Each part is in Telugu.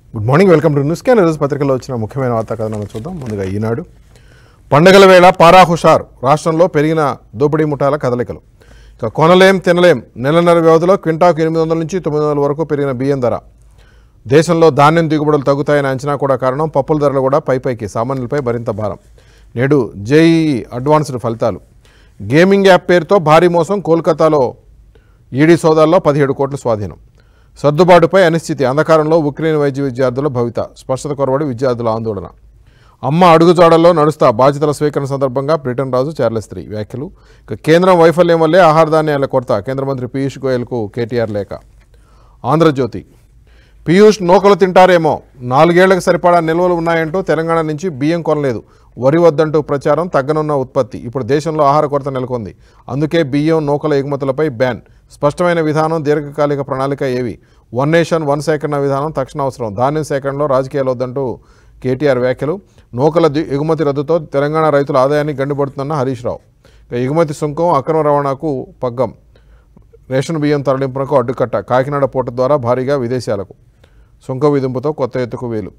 good morning welcome to news can ఈరోజు పత్రికలో వచ్చిన ముఖ్యమైన వార్తా కథనాలు చూద్దాం ముందుగా ఈనాడు పండగల వేళ పారా హుషార్ రాష్ట్రంలో పెరిగిన దోపిడీ ముఠాల కదలికలు ఇక కొనలేం తినలేం నెలన్నర వ్యవధిలో క్వింటాకు ఎనిమిది వందల నుంచి తొమ్మిది వందల వరకు పెరిగిన బియ్యం ధర దేశంలో ధాన్యం దిగుబడులు తగ్గుతాయని అంచనా కూడా కారణం పప్పుల ధరలు కూడా పై పైకి సామాన్యులపై మరింత భారం నేడు జేఈఈ అడ్వాన్స్డ్ ఫలితాలు గేమింగ్ యాప్ పేరుతో భారీ మోసం కోల్కతాలో ఈడీ సోదాల్లో పదిహేడు కోట్ల స్వాధీనం సర్దుబాటుపై అనిశ్చితి అంధకారంలో ఉక్రెయిన్ వైద్య విద్యార్థుల భవిత స్పష్టత కొరబడి విద్యార్థుల ఆందోళన అమ్మ అడుగుజాడల్లో నడుస్తా బాధ్యతల స్వీకరణ సందర్భంగా బ్రిటన్ రాజు చార్లెస్ త్రీ వ్యాఖ్యలు ఇక కేంద్రం వైఫల్యం వల్లే ఆహార ధాన్యాల కొరత కేంద్ర మంత్రి పీయూష్ గోయల్కు కేటీఆర్ లేఖ ఆంధ్రజ్యోతి పీయూష్ నూకలు తింటారేమో నాలుగేళ్లకు సరిపడా నిల్వలు ఉన్నాయంటూ తెలంగాణ నుంచి బియ్యం కొనలేదు వరి వద్దంటూ ప్రచారం తగ్గనున్న ఉత్పత్తి ఇప్పుడు దేశంలో ఆహార కొరత నెలకొంది అందుకే బియ్యం నూకల ఎగుమతులపై బ్యాన్ స్పష్టమైన విధానం దీర్ఘకాలిక ప్రణాళిక ఏవి వన్ నేషన్ వన్ సేకరణ విధానం తక్షణ అవసరం ధాన్యం సేకరణలో రాజకీయాలు వద్దంటూ కేటీఆర్ వ్యాఖ్యలు నూకల ది- ఎగుమతి రద్దుతో తెలంగాణ రైతుల ఆదాయాన్ని గండిపడుతున్న హరీష్ రావు ఇక ఎగుమతి సుంకం అక్రమ రవాణాకు పగ్గం రేషన్ బియ్యం తరలింపునకు అడ్డుకట్ట కాకినాడ పోర్టు ద్వారా భారీగా విదేశాలకు సుంక విధింపుతో కొత్త ఎత్తుకు వేలు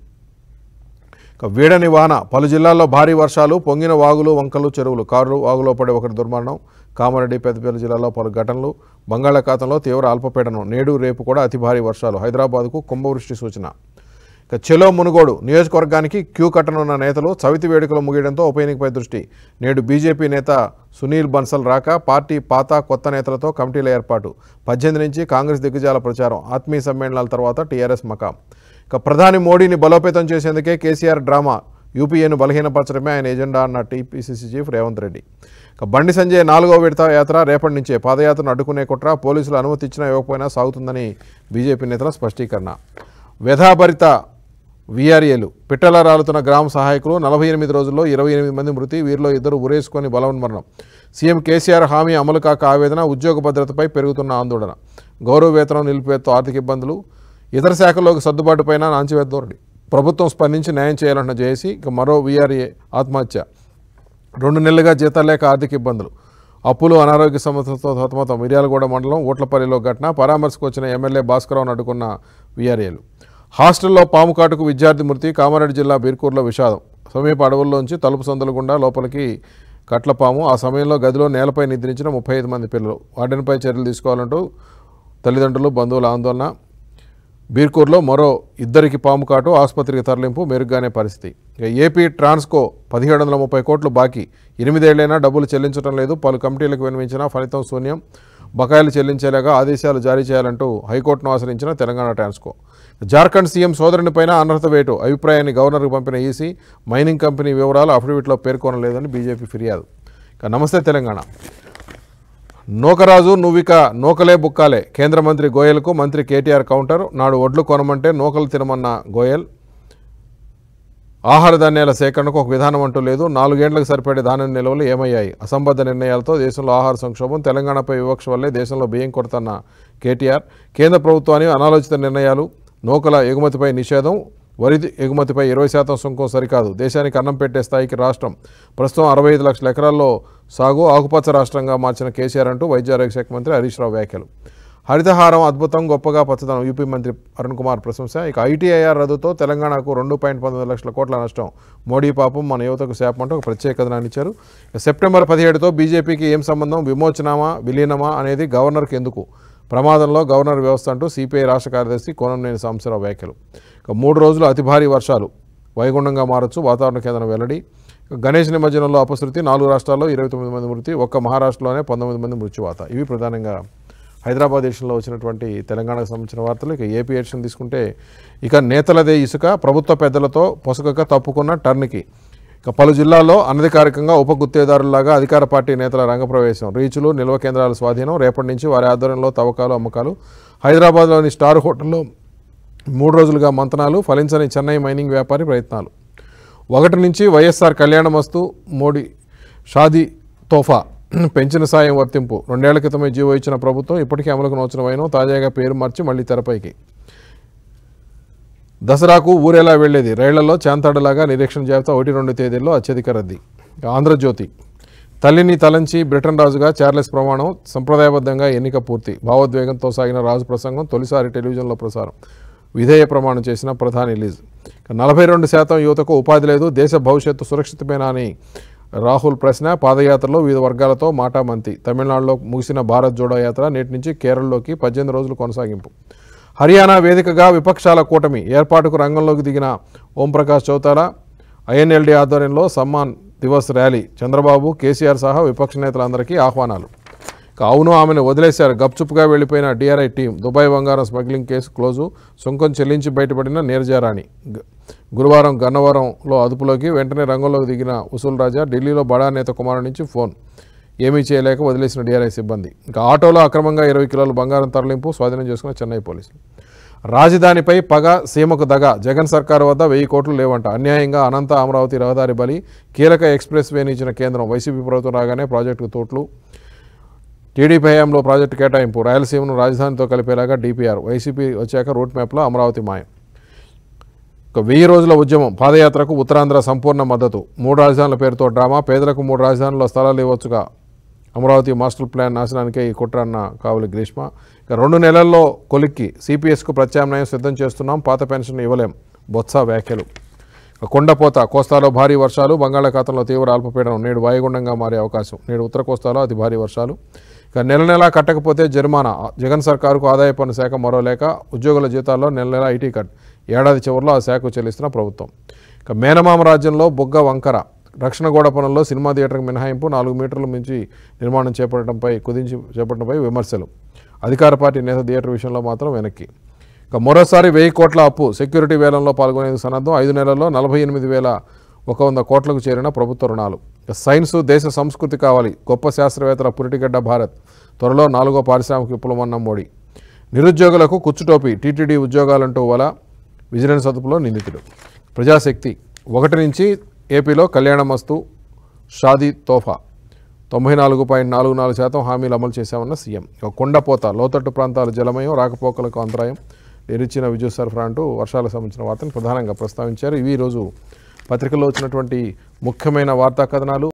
ఇక వీడని వాన పలు జిల్లాల్లో భారీ వర్షాలు పొంగిన వాగులు వంకలు చెరువులు కారు వాగులో పడే ఒకటి దుర్మరణం కామారెడ్డి పెద్దపల్లి జిల్లాలో పలు ఘటనలు బంగాళాఖాతంలో తీవ్ర అల్పపీడనం నేడు రేపు కూడా అతి భారీ వర్షాలు హైదరాబాద్కు కుంభవృష్టి సూచన ఇక చెలో మునుగోడు నియోజకవర్గానికి క్యూ కట్టనున్న నేతలు చవితి వేడుకలు ముగియడంతో ఉప ఎన్నికపై దృష్టి నేడు బీజేపీ నేత సునీల్ బన్సల్ రాక పార్టీ పాత కొత్త నేతలతో కమిటీల ఏర్పాటు పద్దెనిమిది నుంచి కాంగ్రెస్ దిగ్గజాల ప్రచారం ఆత్మీయ సమ్మేళనాల తర్వాత టీఆర్ఎస్ మకాం ఇక ప్రధాని మోడీని బలోపేతం చేసేందుకే కేసీఆర్ డ్రామా యూపీఏను బలహీనపరచడమే ఆయన ఎజెండా అన్న టీపీసీసీ చీఫ్ రేవంత్ రెడ్డి ఇక బండి సంజయ్ నాలుగో విడత యాత్ర రేపటి నుంచే పాదయాత్రను అడ్డుకునే కుట్ర పోలీసులు అనుమతి ఇచ్చినా ఇవ్వకపోయినా సాగుతుందని బీజేపీ నేతల స్పష్టీకరణ వ్యధాభరిత వీఆర్ఏలు పిట్టల రాలుతున్న గ్రామ సహాయకులు నలభై ఎనిమిది రోజుల్లో ఇరవై ఎనిమిది మంది మృతి వీరిలో ఇద్దరు ఉరేసుకొని బలవన్మరణం సీఎం కేసీఆర్ హామీ అమలు కాక ఆవేదన ఉద్యోగ భద్రతపై పెరుగుతున్న ఆందోళన గౌరవ వేతనం నిలిపివేతతో ఆర్థిక ఇబ్బందులు ఇతర శాఖల్లోకి సర్దుబాటుపైన నాంచివేత ధోరణి ప్రభుత్వం స్పందించి న్యాయం చేయాలంటున్న జేఏసీ ఇక మరో వీఆర్ఏ ఆత్మహత్య రెండు నెలలుగా జీతాలు లేక ఆర్థిక ఇబ్బందులు అప్పులు అనారోగ్య సమస్యలతో సతమతం మిర్యాలగూడ మండలం ఓట్లపల్లిలో ఘటన పరామర్శకు వచ్చిన ఎమ్మెల్యే భాస్కరరావును అడ్డుకున్న వీఆర్ఏలు హాస్టల్లో పాము కాటుకు విద్యార్థి మృతి కామారెడ్డి జిల్లా బీర్కూరులో విషాదం సమీప అడవుల్లోంచి తలుపు సందుల గుండా లోపలికి కట్లపాము ఆ సమయంలో గదిలో నేలపై నిద్రించిన ముప్పై ఐదు మంది పిల్లలు వార్డెన్పై చర్యలు తీసుకోవాలంటూ తల్లిదండ్రులు బంధువుల ఆందోళన బీర్కూర్లో మరో ఇద్దరికి పాము కాటు ఆసుపత్రికి తరలింపు మెరుగ్గానే పరిస్థితి ఇక ఏపీ ట్రాన్స్కో పదిహేడు వందల ముప్పై కోట్లు బాకీ ఎనిమిదేళ్లైనా డబ్బులు చెల్లించడం లేదు పలు కమిటీలకు వినిపించిన ఫలితం శూన్యం బకాయిలు చెల్లించేలాగా ఆదేశాలు జారీ చేయాలంటూ హైకోర్టును ఆశ్రయించిన తెలంగాణ ట్రాన్స్కో జార్ఖండ్ సీఎం సోదరునిపైన అనర్హత వేటు అభిప్రాయాన్ని గవర్నర్కు పంపిన ఈసీ మైనింగ్ కంపెనీ వివరాలు అఫిడవిట్లో పేర్కొనలేదని బీజేపీ ఫిర్యాదు ఇక నమస్తే తెలంగాణ నూకరాజు నువ్విక నూకలే బుక్కాలే కేంద్ర మంత్రి గోయల్కు మంత్రి కేటీఆర్ కౌంటర్ నాడు ఒడ్లు కొనమంటే నూకలు తినమన్న గోయల్ ఆహార ధాన్యాల సేకరణకు ఒక విధానం అంటూ లేదు నాలుగేండ్లకు సరిపడే ధాన్యం నిల్వలు ఏమయ్యాయి అసంబద్ధ నిర్ణయాలతో దేశంలో ఆహార సంక్షోభం తెలంగాణపై వివక్ష వల్లే దేశంలో బియ్యం కొరతన్న కేటీఆర్ కేంద్ర ప్రభుత్వానికి అనాలోచిత నిర్ణయాలు నూకల ఎగుమతిపై నిషేధం వరి ఎగుమతిపై ఇరవై శాతం సుంకం సరికాదు దేశానికి అన్నం పెట్టే స్థాయికి రాష్ట్రం ప్రస్తుతం అరవై ఐదు లక్షల ఎకరాల్లో సాగు ఆకుపచ్చ రాష్ట్రంగా మార్చిన కేసీఆర్ అంటూ వైద్య ఆరోగ్య శాఖ మంత్రి హరీష్ రావు వ్యాఖ్యలు హరితహారం అద్భుతం గొప్పగా పచ్చదనం యూపీ మంత్రి అరుణ్ కుమార్ ప్రశంస ఇక ఐటీఐఆర్ రద్దుతో తెలంగాణకు రెండు పాయింట్ పంతొమ్మిది లక్షల కోట్ల నష్టం మోడీ పాపం మన యువతకు శాపం అంటూ ఒక ప్రత్యేక కథనాన్ని ఇచ్చారు ఇక సెప్టెంబర్ పదిహేడుతో బీజేపీకి ఏం సంబంధం విమోచనమా విలీనమా అనేది గవర్నర్కి ఎందుకు ప్రమాదంలో గవర్నర్ వ్యవస్థ అంటూ సిపిఐ రాష్ట్ర కార్యదర్శి కోనంనేని సాంబశివరావు వ్యాఖ్యలు ఇక మూడు రోజులు అతి భారీ వర్షాలు వైగుండంగా మారచ్చు వాతావరణ కేంద్రం వెల్లడి ఇక గణేష్ నిమజ్జనంలో అపశృతి నాలుగు రాష్ట్రాల్లో ఇరవై తొమ్మిది మంది మృతి ఒక్క మహారాష్ట్రలోనే పంతొమ్మిది మంది మృత్యువాత ఇవి ప్రధానంగా హైదరాబాద్ ఎడిషన్లో వచ్చినటువంటి తెలంగాణకు సంబంధించిన వార్తలు ఇక ఏపీ ఎడిషన్ తీసుకుంటే ఇక నేతలదే ఇసుక ప్రభుత్వ పెద్దలతో పొసగక తప్పుకున్న టర్న్కి ఇక పలు జిల్లాల్లో అనధికారికంగా ఉప గుత్తేదారులాగా అధికార పార్టీ నేతల రంగప్రవేశం రీచులు నిల్వ కేంద్రాల స్వాధీనం రేపటి నుంచి వారి ఆధ్వర్యంలో తవ్వకాలు అమ్మకాలు హైదరాబాద్లోని స్టార్ హోటల్లో మూడు రోజులుగా మంతనాలు ఫలించని చెన్నై మైనింగ్ వ్యాపారి ప్రయత్నాలు ఒకటి నుంచి వైఎస్ఆర్ కళ్యాణమస్తు మోడీ షాదీ తోఫా పెంచిన సాయం వర్తింపు రెండేళ్ల క్రితమే జీవో ఇచ్చిన ప్రభుత్వం ఇప్పటికీ అమలుకు నోచిన వైనం తాజాగా పేరు మార్చి మళ్ళీ తెరపైకి దసరాకు ఊరేలా వెళ్లేది రైళ్లలో చాంతాడులాగా నిరీక్షణ జాబితా ఒకటి రెండు తేదీల్లో అత్యధిక రద్దీ ఆంధ్రజ్యోతి తల్లిని తలంచి బ్రిటన్ రాజుగా చార్లెస్ ప్రమాణం సంప్రదాయబద్ధంగా ఎన్నిక పూర్తి భావోద్వేగంతో సాగిన రాజు ప్రసంగం తొలిసారి టెలివిజన్లో ప్రసారం విధేయ ప్రమాణం చేసిన ప్రధాని లీజ్ ఇక నలభై రెండు శాతం యువతకు ఉపాధి లేదు దేశ భవిష్యత్తు సురక్షితమేనా అని రాహుల్ ప్రశ్న పాదయాత్రలో వివిధ వర్గాలతో మాటామంతి తమిళనాడులో ముగిసిన భారత్ జోడో యాత్ర నేటి నుంచి కేరళలోకి పద్దెనిమిది రోజులు కొనసాగింపు హర్యానా వేదికగా విపక్షాల కూటమి ఏర్పాటుకు రంగంలోకి దిగిన ఓంప్రకాష్ చౌతాలా ఐఎన్ఎల్డి ఆధ్వర్యంలో సమ్మాన్ దివస్ ర్యాలీ చంద్రబాబు కేసీఆర్ సహా విపక్ష నేతలందరికీ ఆహ్వానాలు ఇక అవును ఆమెను వదిలేశారు గప్చుప్గా వెళ్లిపోయిన డిఆర్ఐ టీం దుబాయ్ బంగారం స్మగ్లింగ్ కేసు క్లోజు సుంకం చెల్లించి బయటపడిన నీరజారాణి గ- గురువారం గన్నవరంలో అదుపులోకి వెంటనే రంగంలోకి దిగిన ఉసుల్ రాజా ఢిల్లీలో బడా నేత కుమారు నుంచి ఫోన్ ఏమీ చేయలేక వదిలేసిన డిఆర్ఐ సిబ్బంది ఇంకా ఆటోలో అక్రమంగా ఇరవై కిలోల బంగారం తరలింపు స్వాధీనం చేసుకున్న చెన్నై పోలీసులు రాజధానిపై పగ సీమకు దగ జగన్ సర్కారు వద్ద వెయ్యి కోట్లు లేవంట అన్యాయంగా అనంత అమరావతి రహదారి బలి కీలక ఎక్స్ప్రెస్ వేని ఇచ్చిన కేంద్రం వైసీపీ ప్రభుత్వం రాగానే ప్రాజెక్టుకు తోట్లు టీడీపీ హయాంలో ప్రాజెక్టు కేటాయింపు రాయలసీమను రాజధానితో కలిపేలాగా డిపిఆర్ వైసీపీ వచ్చాక రూట్ మ్యాప్లో అమరావతి మాయం ఒక వెయ్యి రోజుల ఉద్యమం పాదయాత్రకు ఉత్తరాంధ్ర సంపూర్ణ మద్దతు మూడు రాజధానుల పేరుతో డ్రామా పేదలకు మూడు రాజధానుల్లో స్థలాలు ఇవ్వచ్చుగా అమరావతి మాస్టర్ ప్లాన్ నాశనానికే ఈ కుట్ర అన్న కావలి గ్రీష్మ ఇక రెండు నెలల్లో కొలిక్కి సిపిఎస్కు ప్రత్యామ్నాయం సిద్ధం చేస్తున్నాం పాత పెన్షన్ ఇవ్వలేం బొత్స వ్యాఖ్యలు ఇక కొండపోత కోస్తాలో భారీ వర్షాలు బంగాళాఖాతంలో తీవ్ర అల్పపీడనం నేడు వాయుగుండంగా మారే అవకాశం నేడు ఉత్తర కోస్తాలో అతి భారీ వర్షాలు ఇక నెల నెలా కట్టకపోతే జరిమానా జగన్ సర్కారుకు ఆదాయ పన్ను శాఖ మరో లేక ఉద్యోగుల జీతాల్లో నెల నెలా ఐటీ కట్ ఏడాది చివరిలో ఆ శాఖకు చెల్లిస్తున్న ప్రభుత్వం ఇక మేనమామ రాజ్యంలో బొగ్గ వంకర రక్షణ గోడ పనుల్లో సినిమా థియేటర్కి మినహాయింపు నాలుగు మీటర్ల మించి నిర్మాణం చేపట్టడంపై కుదించి చేపట్టడంపై విమర్శలు అధికార పార్టీ నేత థియేటర్ విషయంలో మాత్రం వెనక్కి ఇక మరోసారి వెయ్యి కోట్ల అప్పు సెక్యూరిటీ వేలంలో పాల్గొనేందుకు సన్నద్ధం ఐదు నెలల్లో నలభై ఎనిమిది వేల ఒక వంద కోట్లకు చేరిన ప్రభుత్వ రుణాలు ఇక సైన్స్ దేశ సంస్కృతి కావాలి గొప్ప శాస్త్రవేత్తల పురిటిగడ్డ భారత్ త్వరలో నాలుగో పారిశ్రామిక విప్లవం అన్న మోడీ నిరుద్యోగులకు కుచ్చుటోపి టీటీడీ ఉద్యోగాలంటూ వల విజిలెన్స్ అదుపులో నిందితుడు ప్రజాశక్తి ఒకటి నుంచి ఏపీలో కళ్యాణమస్తు షాదీ తోఫా తొంభై నాలుగు పాయింట్ నాలుగు నాలుగు శాతం హామీలు అమలు చేశామన్న సీఎం ఇక కొండపోత లోతట్టు ప్రాంతాలు జలమయం రాకపోకలకు అంతరాయం నిరిచిన విద్యుత్ సరఫరా అంటూ వర్షాలకు సంబంధించిన వార్తను ప్రధానంగా ప్రస్తావించారు ఇవి ఈరోజు పత్రికల్లో వచ్చినటువంటి ముఖ్యమైన వార్తా కథనాలు